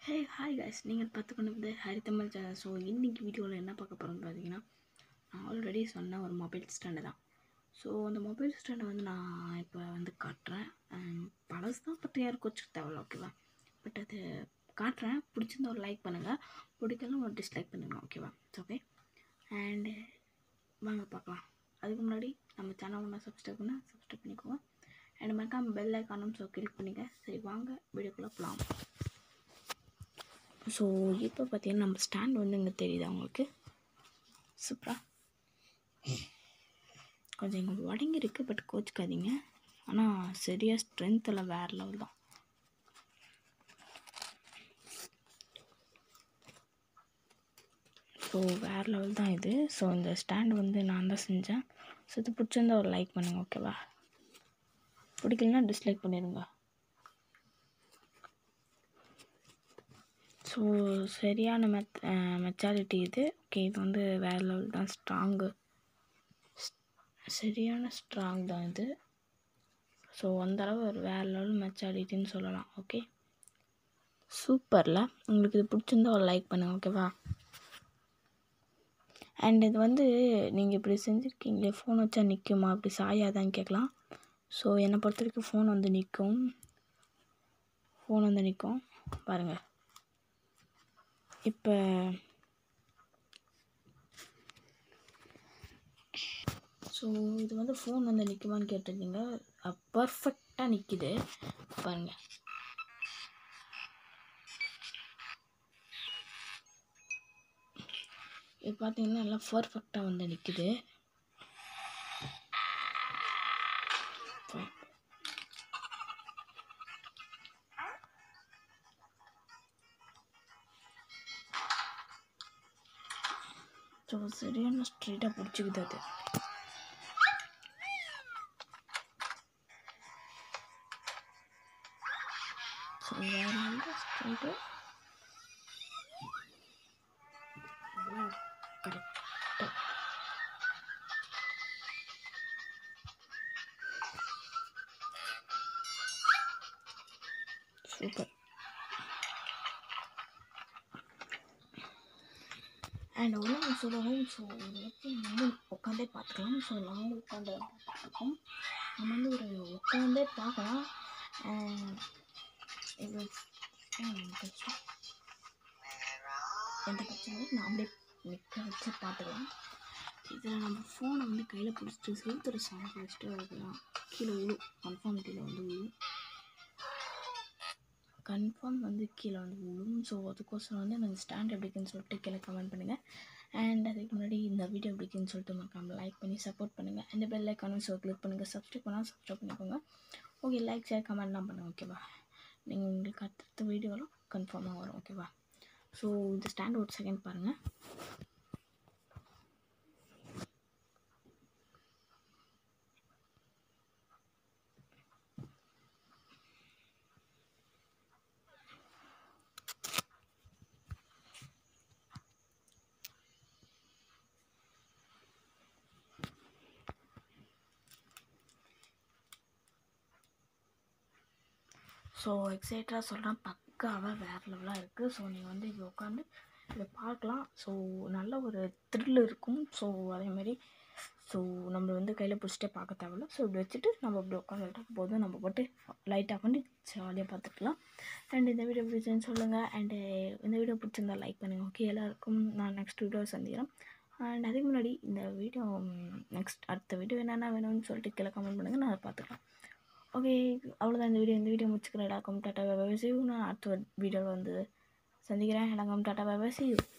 hey hi guys நீங்கள் பார்த்து கொண்டு வந்து ஹரி தமிழ் சேனல் ஸோ இன்றைக்கி வீடியோவில் என்ன பார்க்க போகிறோம்னு பார்த்தீங்கன்னா நான் ஆல்ரெடி சொன்ன ஒரு மொபைல் ஸ்டாண்டு தான் ஸோ அந்த மொபைல் ஸ்டாண்டை வந்து நான் இப்போ வந்து காட்டுறேன் அண்ட் பழசு தான் பற்றி யாருக்கும் வச்சுக்க தேவையில்ல ஓகேவா பட் அது காட்டுறேன் பிடிச்சிருந்தா ஒரு லைக் பண்ணுங்கள் பிடிக்கலாம் ஒரு டிஸ்லைக் பண்ணுங்கள் ஓகேவா ஓகே அண்டு வாங்க பார்க்கலாம் அதுக்கு முன்னாடி நம்ம சேனல் ஒன்றா சப்ஸ்கிரைப் பண்ண சப்ஸ்கிரைப் பண்ணிக்கோங்க அண்ட் மறக்காம பெல் ஐக்கானும் ஸோ கிளிக் பண்ணிங்க சரி வாங்க வீடியோக்குள்ளே போகலாம் ஸோ இப்போ பார்த்தீங்கன்னா நம்ம ஸ்டாண்ட் வந்து இங்கே தெரியுதா உங்களுக்கு சூப்பராக கொஞ்சம் இங்கே உடங்கி இருக்குது பட் கோச்சிக்காதீங்க ஆனால் சரியாக ஸ்ட்ரென்த் எல்லாம் வேறு லெவல் தான் ஸோ வேறு லெவல் தான் இது ஸோ இந்த ஸ்டாண்ட் வந்து நான் தான் செஞ்சேன் ஸோ இது பிடிச்சிருந்தா ஒரு லைக் பண்ணுங்கள் ஓகேவா பிடிக்கலனா டிஸ்லைக் பண்ணிடுங்க ஸோ சரியான மெத் மெச்சாரிட்டி இது ஓகே இது வந்து வேறு லெவல் தான் ஸ்ட்ராங்கு சரியான ஸ்ட்ராங் தான் இது ஸோ அந்தளவு ஒரு வேறு லெவல் மெச்சாரிட்டின்னு சொல்லலாம் ஓகே சூப்பரில் உங்களுக்கு இது பிடிச்சிருந்தா ஒரு லைக் பண்ணுங்கள் ஓகேவா அண்ட் இது வந்து நீங்கள் இப்படி செஞ்சுருக்கீங்களே ஃபோன் வச்சா நிற்குமா அப்படி சாயாதான்னு கேட்கலாம் ஸோ என்னை பொறுத்த வரைக்கும் ஃபோன் வந்து நிற்கும் ஃபோன் வந்து நிற்கும் பாருங்கள் இப்போ ஸோ இது வந்து ஃபோன் வந்து நிற்குமான்னு கேட்டிருக்கீங்க பர்ஃபெக்டாக நிற்கிது பாருங்கள் இது பார்த்தீங்கன்னா நல்லா பர்ஃபெக்டாக வந்து நிற்கிது ஸோ சரியான ஸ்ட்ரெயிட்டாக பிடிச்சிக்குது அது ஸோ வேறு வந்து ஸ்ட்ரெயிட்டு கரெக்டாக சூப்பர் அண்ட் ஒன்று சொல்லவும் ஸோ ஒரு இடத்துல நம்ம உட்காந்தே பார்த்துக்கலாம் ஸோ நம்ம உட்காந்து பார்த்துருக்கோம் நம்ம வந்து ஒரு உட்காந்தே பார்க்கலாம் இது கஷ்டம் எந்த பிரச்சனையும் நாமளே நிற்க வச்சு பார்த்துக்கலாம் இதில் நம்ம ஃபோனை வந்து கையில் பிடிச்சிட்டு செலுத்துற சாணம் பிடிச்சிட்டு இருக்கலாம் கீழே விழும் கன்ஃபார்ம் கீழே வந்து விழும் கன்ஃபார்ம் வந்து கீழே வந்து விழும் ஸோ அதுக்கோசரம் வந்து எனக்கு ஸ்டாண்ட் எப்படிக்குன்னு சொல்லிட்டு கீழே கமெண்ட் பண்ணுங்கள் அண்ட் அதுக்கு முன்னாடி இந்த வீடியோ எப்படிக்குன்னு சொல்லிட்டு மறக்காம லைக் பண்ணி சப்போர்ட் பண்ணுங்கள் அந்த பெல் ஐக்கானும் ஸோ கிளிக் பண்ணுங்கள் சப்ஸ்கிரைப் பண்ணால் சப்ஸ்கிரைப் பண்ணிக்கோங்க ஓகே லைக் ஷேர் கமெண்ட்லாம் பண்ணுங்கள் ஓகேவா நீங்கள் உங்களுக்கு அடுத்த வீடியோலாம் கன்ஃபார்மாக வரும் ஓகேவா ஸோ இந்த ஸ்டாண்ட் ஒரு செகண்ட் பாருங்கள் ஸோ எக்ஸைட்டாக சொல்கிறேன் பக்காவாக வேறு லெவலாக இருக்குது ஸோ நீங்கள் வந்து இங்கே உட்காந்து இதை பார்க்கலாம் ஸோ நல்ல ஒரு த்ரில் இருக்கும் ஸோ அதேமாரி ஸோ நம்ம வந்து கையில் பிடிச்சிட்டே பார்க்க தேவையில்ல ஸோ இப்படி வச்சுட்டு நம்ம இப்படி உட்காந்துட்டா போதும் நம்ம போட்டு லைட் ஆஃப் பண்ணி ஜாலியாக பார்த்துக்கலாம் அண்ட் இந்த வீடியோ பிடிச்சுன்னு சொல்லுங்கள் அண்டு இந்த வீடியோ பிடிச்சிருந்தா லைக் பண்ணுங்கள் ஓகே எல்லாருக்கும் நான் நெக்ஸ்ட் வீடியோ சந்திக்கிறேன் அண்ட் அதுக்கு முன்னாடி இந்த வீடியோ நெக்ஸ்ட் அடுத்த வீடியோ என்னென்ன வேணும்னு சொல்லிட்டு கீழே கமெண்ட் பண்ணுங்கள் நான் அதை பார்த்துக்கலாம் ஓகே அவ்வளோதான் இந்த வீடியோ இந்த வீடியோ முடிச்சுக்கிறேன் எல்லாருக்கும் டாட்டா பாபா சி நான் அடுத்த வீடியோவில் வந்து சந்திக்கிறேன் எல்லாருக்கும் டாட்டா பாபா சி